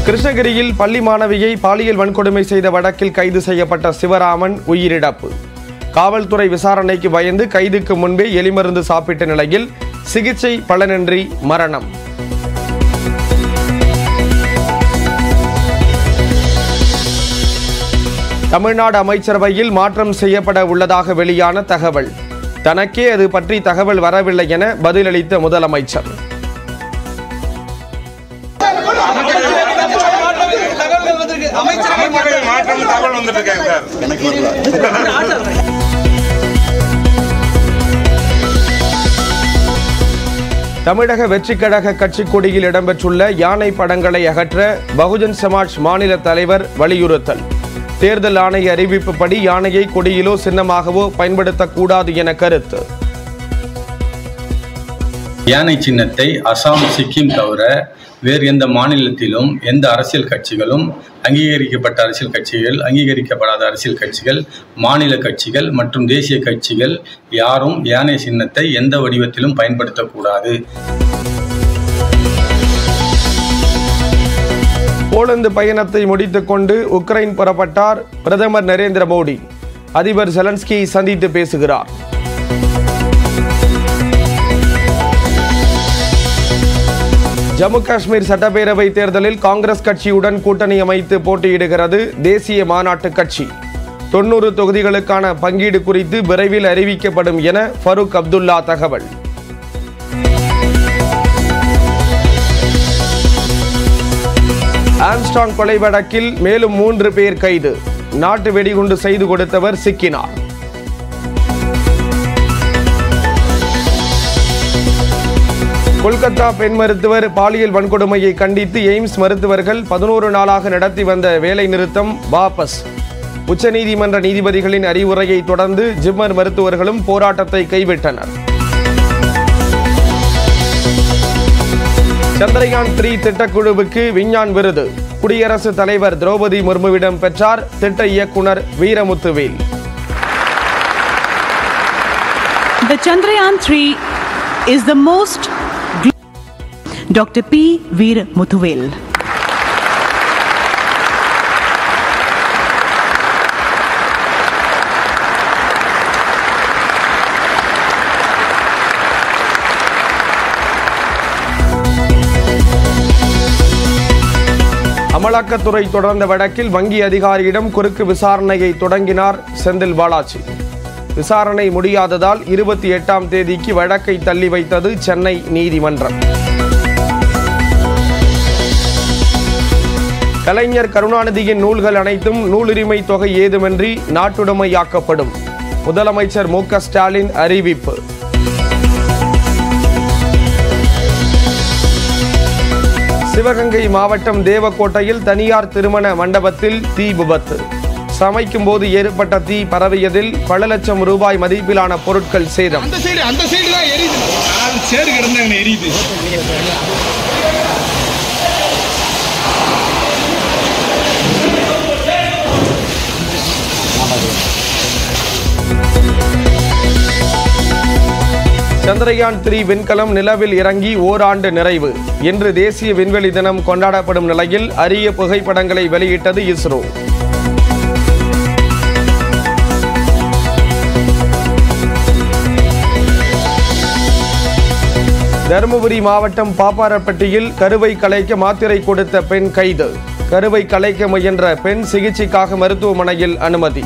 கிருஷ்ணகிரியில் பள்ளி மாணவியை பாலியல் வன்கொடுமை செய்த வழக்கில் கைது செய்யப்பட்ட சிவராமன் உயிரிழப்பு காவல்துறை விசாரணைக்கு பயந்து கைதுக்கு முன்பே எலிமருந்து சாப்பிட்ட நிலையில் சிகிச்சை பலனின்றி மரணம் தமிழ்நாடு அமைச்சரவையில் மாற்றம் செய்யப்பட உள்ளதாக வெளியான தகவல் தனக்கே அது பற்றி தகவல் வரவில்லை என பதிலளித்த முதலமைச்சர் அமைச்சரவை மாற்றம் தகவல் வந்துட்டு இருக்காங்க சார் தமிழக வெற்றிக் கழக கட்சி கொடியில் இடம்பெற்றுள்ள யானை படங்களை அகற்ற பகுஜன் சமாஜ் மாநில தலைவர் வலியுறுத்தல் தேர்தல் ஆணைய அறிவிப்புப்படி யானையை கொடியிலோ சின்னமாகவோ பயன்படுத்தக்கூடாது என கருத்து யானை சின்னத்தை அசாம் சிக்கிம் தவிர வேறு எந்த மாநிலத்திலும் எந்த அரசியல் கட்சிகளும் அங்கீகரிக்கப்பட்ட அரசியல் கட்சிகள் அங்கீகரிக்கப்படாத அரசியல் கட்சிகள் மாநில கட்சிகள் மற்றும் தேசிய கட்சிகள் யாரும் யானை சின்னத்தை எந்த வடிவத்திலும் பயன்படுத்தக்கூடாது போலந்து பயணத்தை முடித்துக்கொண்டு உக்ரைன் புறப்பட்டார் பிரதமர் நரேந்திர மோடி அதிபர் செலன்ஸ்கியை சந்தித்து பேசுகிறார் ஜம்மு காஷ்மீர் சட்டப்பேரவை தேர்தலில் காங்கிரஸ் கட்சியுடன் கூட்டணி அமைத்து போட்டியிடுகிறது தேசிய மாநாட்டு கட்சி தொண்ணூறு தொகுதிகளுக்கான பங்கீடு குறித்து விரைவில் அறிவிக்கப்படும் என ஃபரூக் அப்துல்லா தகவல் ஆம்ஸ்டாங் கொலை வழக்கில் மேலும் மூன்று பேர் கைது நாட்டு வெடிகுண்டு செய்து கொடுத்தவர் சிக்கினார் கொல்கத்தா பெண் மருத்துவர் பாலியல் வன்கொடுமையை கண்டித்து எய்ம்ஸ் மருத்துவர்கள் பதினோரு நாளாக நடத்தி வந்த வேலை நிறுத்தம் வாபஸ் உச்சநீதிமன்ற நீதிபதிகளின் அறிவுரையை தொடர்ந்து ஜிம்மர் மருத்துவர்களும் போராட்டத்தை கைவிட்டனர் சந்திரயான் த்ரீ திட்டக்குழுவுக்கு விஞ்ஞான் விருது குடியரசுத் தலைவர் திரௌபதி முர்முவிடம் பெற்றார் திட்ட இயக்குனர் Veeramuthuvel The Chandrayaan 3 is the most. gl- Dr. P. Veer Muthuvel. அமலாக்கத்துறை தொடர்ந்த வழக்கில் வங்கி அதிகாரியிடம் குறுக்கு விசாரணையை தொடங்கினார் செந்தில் பாலாஜி விசாரணை முடியாததால் இருபத்தி எட்டாம் தேதிக்கு வழக்கை தள்ளி வைத்தது சென்னை நீதிமன்றம் கலைஞர் கருணாநிதியின் நூல்கள் அனைத்தும் நூலுரிமை தொகை ஏதுமின்றி நாட்டுடைமையாக்கப்படும் முதலமைச்சர் மு க ஸ்டாலின் அறிவிப்பு சிவகங்கை மாவட்டம் தேவக்கோட்டையில் தனியார் திருமண மண்டபத்தில் தீ விபத்து சமைக்கும் போது ஏற்பட்ட தீ பரவியதில் பல லட்சம் ரூபாய் மதிப்பிலான பொருட்கள் சேதம் அந்த சைடு அந்த சைடு தான் எரியுது நாலு சேரு கிடந்தாங்க எரியுது சந்திரயான் த்ரீ விண்கலம் நிலவில் இறங்கி ஓராண்டு நிறைவு இன்று தேசிய விண்வெளி தினம் கொண்டாடப்படும் நிலையில் அரிய புகைப்படங்களை வெளியிட்டது இஸ்ரோ தருமபுரி மாவட்டம் பாப்பாரப்பட்டியில் கருவை கலைக்க மாத்திரை கொடுத்த பெண் கைது கருவை கலைக்க முயன்ற பெண் சிகிச்சைக்காக மருத்துவமனையில் அனுமதி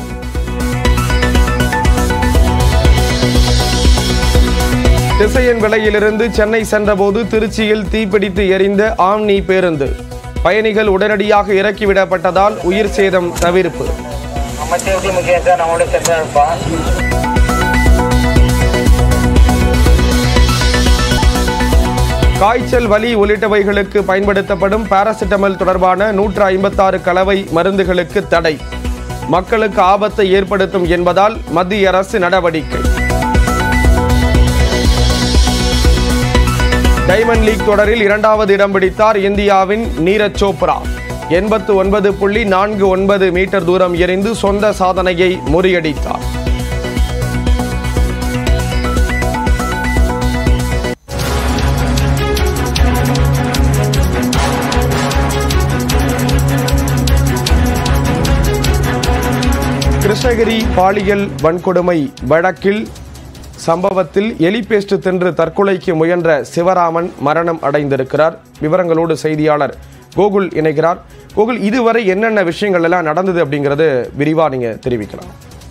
திசையன் விலையிலிருந்து சென்னை சென்றபோது திருச்சியில் தீப்பிடித்து எரிந்த ஆம்னி பேருந்து பயணிகள் உடனடியாக இறக்கிவிடப்பட்டதால் உயிர் சேதம் தவிர்ப்பு அமைச்சர் முக்கியம் சார் நம்மளோட சென்றாக இருப்பான் காய்ச்சல் வலி உள்ளிட்டவைகளுக்கு பயன்படுத்தப்படும் பாராசிட்டமல் தொடர்பான நூற்று ஐம்பத்தாறு கலவை மருந்துகளுக்கு தடை மக்களுக்கு ஆபத்தை ஏற்படுத்தும் என்பதால் மத்திய அரசு நடவடிக்கை டைமண்ட் லீக் தொடரில் இரண்டாவது இடம் பிடித்தார் இந்தியாவின் நீரஜ் சோப்ரா எண்பத்து ஒன்பது புள்ளி நான்கு ஒன்பது மீட்டர் தூரம் எறிந்து சொந்த சாதனையை முறியடித்தார் கிருஷ்ணகிரி பாலியல் வன்கொடுமை வழக்கில் சம்பவத்தில் எலி பேஸ்ட் தின்று தற்கொலைக்கு முயன்ற சிவராமன் மரணம் அடைந்திருக்கிறார் விவரங்களோடு செய்தியாளர் கோகுல் இணைகிறார் கோகுல் இதுவரை என்னென்ன விஷயங்கள் எல்லாம் நடந்தது அப்படிங்கறது விரிவா நீங்க தெரிவிக்கலாம்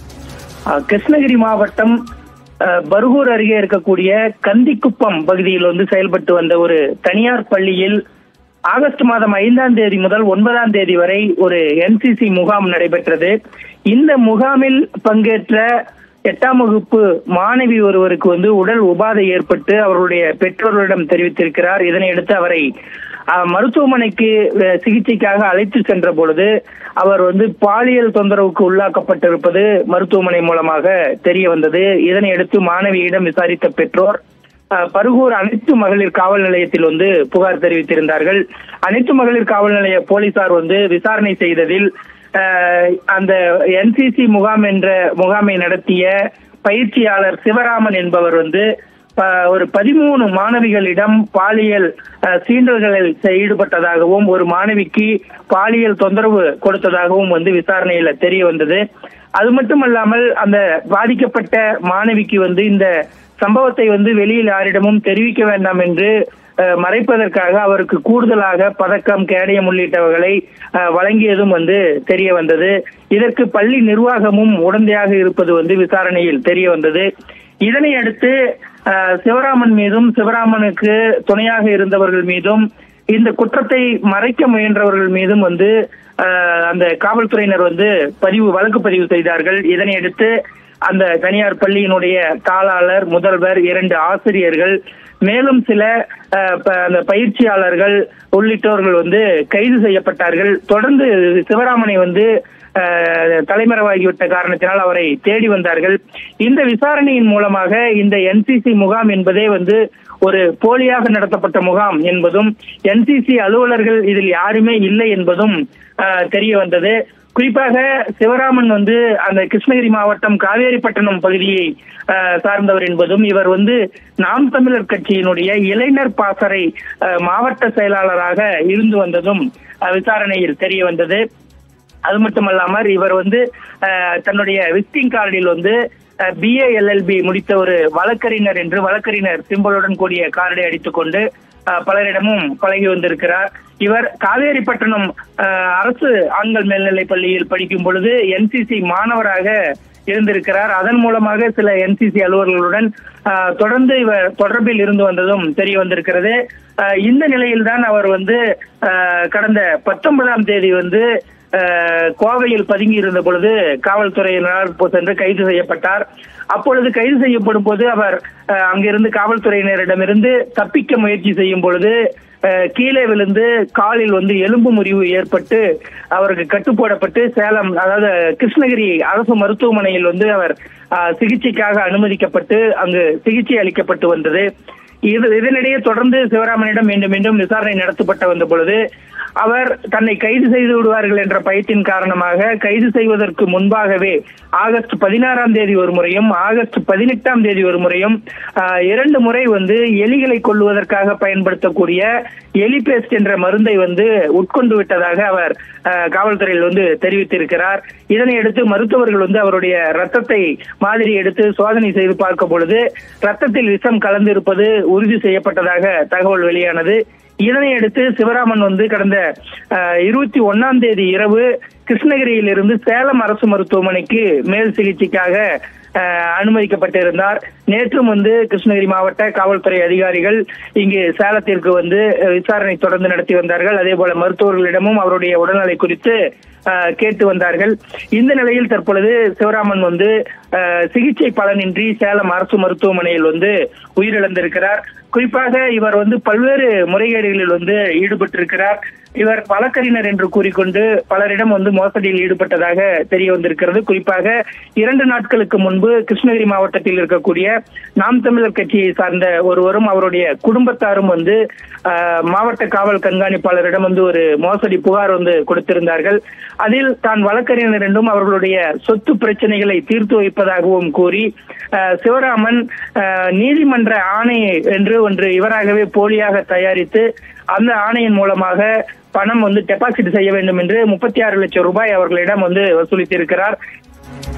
அஹ் கிருஷ்ணகிரி மாவட்டம் அஹ், பர்கூர் அருகே இருக்கக்கூடிய கந்திக்குப்பம் பகுதியில் வந்து செயல்பட்டு வந்த ஒரு தனியார் பள்ளியில் ஆகஸ்ட் மாதம் ஐந்தாம் தேதி முதல் ஒன்பதாம் தேதி வரை ஒரு என்சிசி முகாம் நடைபெற்றது இந்த முகாமில் பங்கேற்ற எட்டாம் வகுப்பு மாணவி ஒருவருக்கு வந்து உடல் உபாதை ஏற்பட்டு அவருடைய பெற்றோர்களிடம் தெரிவித்திருக்கிறார் இதனையடுத்து அவரை அஹ், மருத்துவமனைக்கு அஹ், சிகிச்சைக்காக அழைத்து சென்ற பொழுது அவர் வந்து பாலியல் தொந்தரவுக்கு உள்ளாக்கப்பட்டிருப்பது மருத்துவமனை மூலமாக தெரிய வந்தது இதனையடுத்து மாணவியிடம் விசாரித்த பெற்றோர் அஹ், பருகூர் அனைத்து மகளிர் காவல் நிலையத்தில் வந்து புகார் தெரிவித்திருந்தார்கள் அனைத்து மகளிர் காவல் நிலைய போலீசார் வந்து விசாரணை செய்ததில் அஹ், அந்த என்சிசி முகாம் என்ற முகாமை நடத்திய பயிற்சியாளர் சிவராமன் என்பவர் வந்து ப- ஒரு பதிமூணு மாணவிகளிடம் பாலியல் அஹ், சீண்டல்களில் செ- ஈடுபட்டதாகவும் ஒரு மாணவிக்கு பாலியல் தொந்தரவு கொடுத்ததாகவும் வந்து விசாரணையில தெரிய வந்தது அது மட்டுமல்லாமல் அந்த பாதிக்கப்பட்ட மாணவிக்கு வந்து இந்த சம்பவத்தை வந்து வெளியில் யாரிடமும் தெரிவிக்க வேண்டாம் என்று அஹ், மறைப்பதற்காக அவருக்கு கூடுதலாக பதக்கம் கேடயம் உள்ளிட்டவைகளை அஹ், வழங்கியதும் வந்து தெரிய வந்தது இதற்கு பள்ளி நிர்வாகமும் உடந்தையாக இருப்பது வந்து விசாரணையில் தெரிய வந்தது இதனை அடுத்து அஹ், சிவராமன் மீதும் சிவராமனுக்கு துணையாக இருந்தவர்கள் மீதும் இந்த குற்றத்தை மறைக்க முயன்றவர்கள் மீதும் வந்து அஹ், அந்த காவல்துறையினர் வந்து பதிவு வழக்கு பதிவு செய்தார்கள் இதனை அடுத்து அந்த தனியார் பள்ளியினுடைய தாளாளர் முதல்வர் இரண்டு ஆசிரியர்கள் மேலும் சில அஹ், ப- அந்த பயிற்சியாளர்கள் உள்ளிட்டோர்கள் வந்து கைது செய்யப்பட்டார்கள் தொடர்ந்து சிவராமனை வந்து அஹ், தலைமறைவாகிவிட்ட காரணத்தினால் அவரை தேடி வந்தார்கள் இந்த விசாரணையின் மூலமாக இந்த என்சிசி முகாம் என்பதே வந்து ஒரு போலியாக நடத்தப்பட்ட முகாம் என்பதும் என்சிசி அலுவலர்கள் இதில் யாருமே இல்லை என்பதும் அஹ், தெரிய வந்தது குறிப்பாக சிவராமன் வந்து அந்த கிருஷ்ணகிரி மாவட்டம் காவேரிப்பட்டினம் பகுதியை அஹ், சார்ந்தவர் என்பதும் இவர் வந்து நாம் தமிழர் கட்சியினுடைய இளைஞர் பாசறை அஹ், மாவட்ட செயலாளராக இருந்து வந்ததும் அஹ், விசாரணையில் தெரிய வந்தது அது மட்டுமல்லாமல் இவர் வந்து அஹ், தன்னுடைய விசிட்டிங் கார்டில் வந்து பிஏ எல்எல்பி முடித்த ஒரு வழக்கறிஞர் என்று வழக்கறிஞர் சிம்பலுடன் கூடிய கார்டை அடித்துக்கொண்டு அஹ், பலரிடமும் பழகி வந்திருக்கிறார் இவர் காவேரிப்பட்டினம் அஹ், அரசு ஆண்கள் மேல்நிலைப் பள்ளியில் படிக்கும் பொழுது என்சிசி மாணவராக இருந்திருக்கிறார் அதன் மூலமாக சில என்சிசி அலுவலர்களுடன் அஹ், தொடர்ந்து இவர் தொடர்பில் இருந்து வந்ததும் தெரிய வந்திருக்கிறது அஹ், இந்த நிலையில்தான் அவர் வந்து அஹ், கடந்த பத்தொன்பதாம் தேதி வந்து அஹ், கோவையில் பதுங்கி இருந்த பொழுது காவல்துறையினரால் போ- சென்று கைது செய்யப்பட்டார் அப்பொழுது கைது செய்யப்படும் போது அவர் அஹ், அங்கிருந்து காவல்துறையினரிடமிருந்து தப்பிக்க முயற்சி செய்யும் பொழுது அஹ், கீழே விழுந்து காலில் வந்து எலும்பு முறிவு ஏற்பட்டு அவருக்கு கட்டுப்போடப்பட்டு சேலம் அதாவது கிருஷ்ணகிரி அரசு மருத்துவமனையில் வந்து அவர் அஹ், சிகிச்சைக்காக அனுமதிக்கப்பட்டு அங்கு சிகிச்சை அளிக்கப்பட்டு வந்தது இது இதனிடையே தொடர்ந்து சிவராமனிடம் மீண்டும் மீண்டும் விசாரணை நடத்தப்பட்டு வந்த பொழுது அவர் தன்னை கைது செய்து விடுவார்கள் என்ற பயத்தின் காரணமாக கைது செய்வதற்கு முன்பாகவே ஆகஸ்ட் பதினாறாம் தேதி ஒரு முறையும் ஆகஸ்ட் பதினெட்டாம் தேதி ஒரு முறையும் ஆஹ், இரண்டு முறை வந்து எலிகளை கொல்லுவதற்காக பயன்படுத்தக்கூடிய எலி பேஸ்ட் என்ற மருந்தை வந்து உட்கொண்டு விட்டதாக அவர் ஆஹ், காவல்துறையில் வந்து தெரிவித்திருக்கிறார் இதனை அடுத்து மருத்துவர்கள் வந்து அவருடைய ரத்தத்தை மாதிரி எடுத்து சோதனை செய்து பார்க்கும் பொழுது ரத்தத்தில் விஷம் கலந்திருப்பது உறுதி செய்யப்பட்டதாக தகவல் வெளியானது இதனை அடுத்து சிவராமன் வந்து கடந்த இருபத்தி ஒன்னாம் தேதி இரவு கிருஷ்ணகிரியில் இருந்து சேலம் அரசு மருத்துவமனைக்கு மேல் சிகிச்சைக்காக அஹ், அனுமதிக்கப்பட்டிருந்தார் நேற்றும் வந்து கிருஷ்ணகிரி மாவட்ட காவல்துறை அதிகாரிகள் இங்கு சேலத்திற்கு வந்து அஹ், விசாரணை தொடர்ந்து நடத்தி வந்தார்கள் அதே போல மருத்துவர்களிடமும் அவருடைய உடல்நிலை குறித்து அஹ், கேட்டு வந்தார்கள் இந்த நிலையில் தற்பொழுது சிவராமன் வந்து அஹ், சிகிச்சை பலனின்றி சேலம் அரசு மருத்துவமனையில் வந்து உயிரிழந்திருக்கிறார் குறிப்பாக இவர் வந்து பல்வேறு முறைகேடுகளில் வந்து ஈடுபட்டிருக்கிறார் இவர் வழக்கறிஞர் என்று கூறிக்கொண்டு பலரிடம் வந்து மோசடியில் ஈடுபட்டதாக தெரிய வந்திருக்கிறது குறிப்பாக இரண்டு நாட்களுக்கு முன்பு கிருஷ்ணகிரி மாவட்டத்தில் இருக்கக்கூடிய நாம் தமிழர் கட்சியை சார்ந்த ஒருவரும் அவருடைய குடும்பத்தாரும் வந்து ஆஹ், மாவட்ட காவல் கண்காணிப்பாளரிடம் வந்து ஒரு மோசடி புகார் வந்து கொடுத்திருந்தார்கள் அதில் தான் வழக்கறிஞர் என்றும் அவர்களுடைய சொத்து பிரச்சனைகளை தீர்த்து வைப்பதாகவும் கூறி ஆஹ், சிவராமன் ஆஹ், நீதிமன்ற ஆணை என்று ஒன்று இவராகவே போலியாக தயாரித்து அந்த ஆணையின் மூலமாக பணம் வந்து டெபாசிட் செய்ய வேண்டும் என்று முப்பத்தி ஆறு லட்சம் ரூபாய் அவர்களிடம் வந்து வசூலித்திருக்கிறார்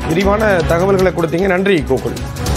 விரிவான தகவல்களை கொடுத்தீங்க நன்றி கோகுல்